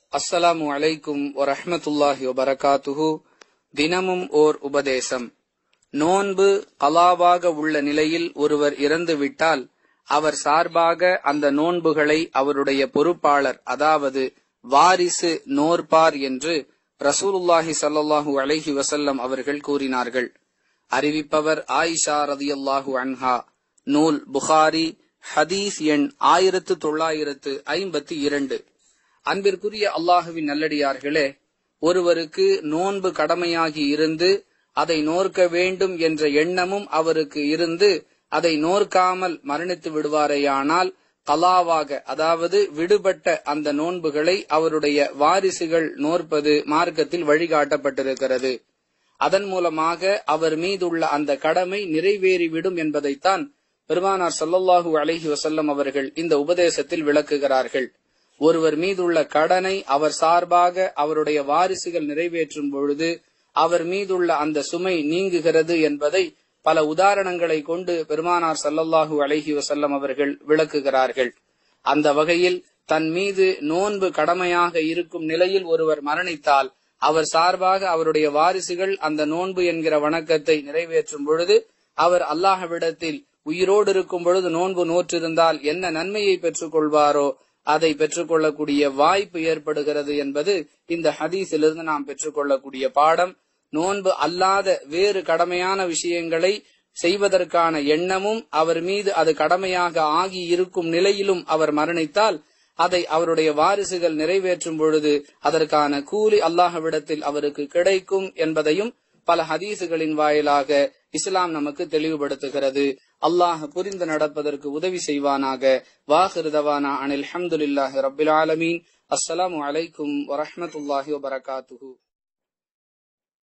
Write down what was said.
அஸ்ஸலாமு அலைக்கும் வரஹ்மத்துல்லாஹி வபரகாத்துஹு தினமும் ஓர் உபதேசம் நோன்பு கலாவாக உள்ள நிலையில் ஒருவர் இறந்துவிட்டால் அவர் சார்பாக அந்த நோன்புகளை அவருடைய பொறுப்பாளர் அதாவது வாரிசு நோற்பார் என்று ரசூலுல்லாஹி ஸல்லல்லாஹு அலைஹி வஸல்லம் அவர்கள் கூறினார்கள் அறிவிப்பவர் ஆயிஷா ரதியல்லாஹு அன்ஹா நூல் புகாரி ஹதீஸ் எண் ஆயிரத்து தொள்ளாயிரத்து ஐம்பத்தி இரண்டு அன்பிற்குரிய அல்லாஹுவின் நல்லடியார்களே ஒருவருக்கு நோன்பு கடமையாகி இருந்து அதை நோர்க்க வேண்டும் என்ற எண்ணமும் அவருக்கு இருந்து அதை நோர்க்காமல் மரணித்து விடுவாரேயானால் கலாவாக அதாவது விடுபட்ட அந்த நோன்புகளை அவருடைய வாரிசுகள் நோற்பது மார்க்கத்தில் வழிகாட்டப்பட்டிருக்கிறது அதன் மூலமாக அவர் மீதுள்ள அந்த கடமை நிறைவேறிவிடும் என்பதைத்தான் பெருமானார் சல்லல்லாஹு அலைஹி வசல்லம் அவர்கள் இந்த உபதேசத்தில் விளக்குகிறார்கள் ஒருவர் மீதுள்ள கடனை அவர் சார்பாக அவருடைய வாரிசுகள் நிறைவேற்றும் பொழுது அவர் மீதுள்ள அந்த சுமை நீங்குகிறது என்பதை பல உதாரணங்களை கொண்டு பெருமானார் சல்லல்லாஹு அலைஹி வசல்லம் அவர்கள் விளக்குகிறார்கள் அந்த வகையில் தன் மீது நோன்பு கடமையாக இருக்கும் நிலையில் ஒருவர் மரணித்தால் அவர் சார்பாக அவருடைய வாரிசுகள் அந்த நோன்பு என்கிற வணக்கத்தை நிறைவேற்றும் பொழுது அவர் அல்லாஹ்விடத்தில் உயிரோடு இருக்கும் பொழுது நோன்பு நோற்றிருந்தால் என்ன நன்மையை பெற்றுக் கொள்வாரோ அதை பெற்றுக்கொள்ளக்கூடிய வாய்ப்பு ஏற்படுகிறது என்பது இந்த ஹதீஸிலிருந்து நாம் பெற்றுக்கொள்ளக்கூடிய பாடம் நோன்பு அல்லாத வேறு கடமையான விஷயங்களை செய்வதற்கான எண்ணமும் அவர் மீது அது கடமையாக ஆகி இருக்கும் நிலையிலும் அவர் மரணித்தால் அதை அவருடைய வாரிசுகள் நிறைவேற்றும் பொழுது அதற்கான கூலி அல்லாஹ்விடத்தில் அவருக்கு கிடைக்கும் என்பதையும் பல ஹதீசுகளின் வாயிலாக இஸ்லாம் நமக்கு தெளிவுபடுத்துகிறது அல்லாஹ் புரிந்து நடப்பதற்கு உதவி செய்வானாக வாஹிருதவானா அனில் அஹமதுல்லாஹி ரபில் ஆலமீன் அஸ்ஸலாமு அலைக்கும் வரஹமத்துல்லாஹி வபரகாத்துஹு